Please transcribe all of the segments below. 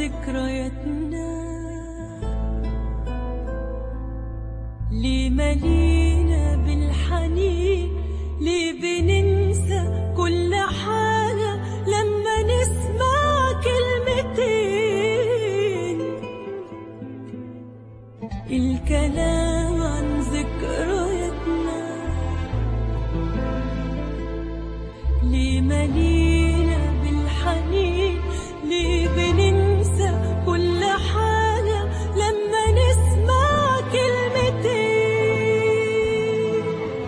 ذكرياتنا ليه ملينا بالحنين ليه بننسى كل حاجة لما نسمع كلمتين الكلام عن ذكرياتنا ليه ملينا بالحنين ليه بننسى كل حاجة لما نسمع كلمتين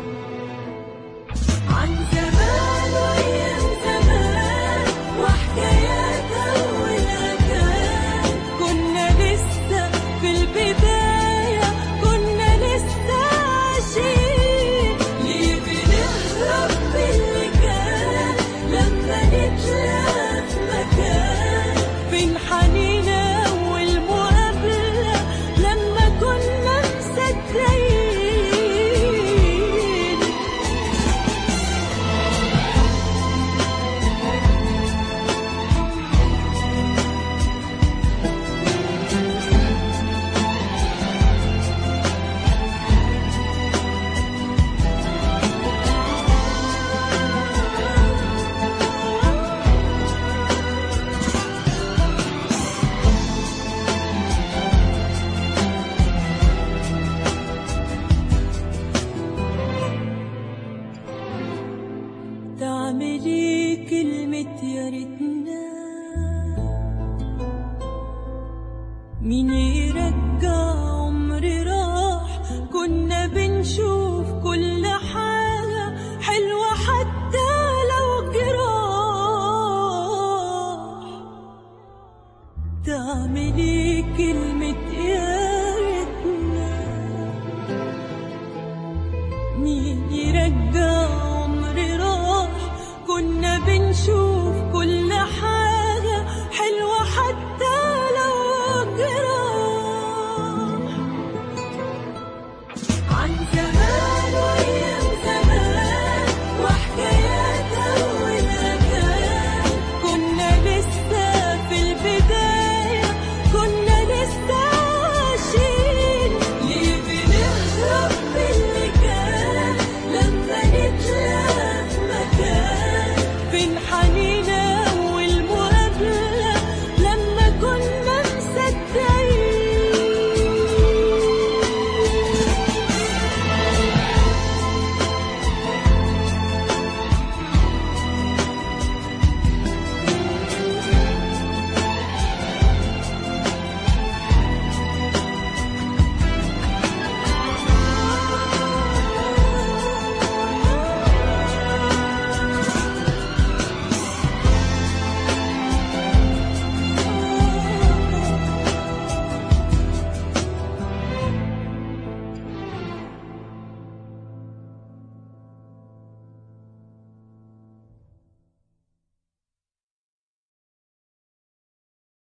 عن زمان وأيام زمان وحكايات أولها كان كنا لسه في البداية كنا لسه عايشين ليه بنهرب من اللي كان لما نتلاقى في مكان فين حنين أول مقابلة لما كنا مصدقين تعملي كلمة يا ريتنا مين يرجع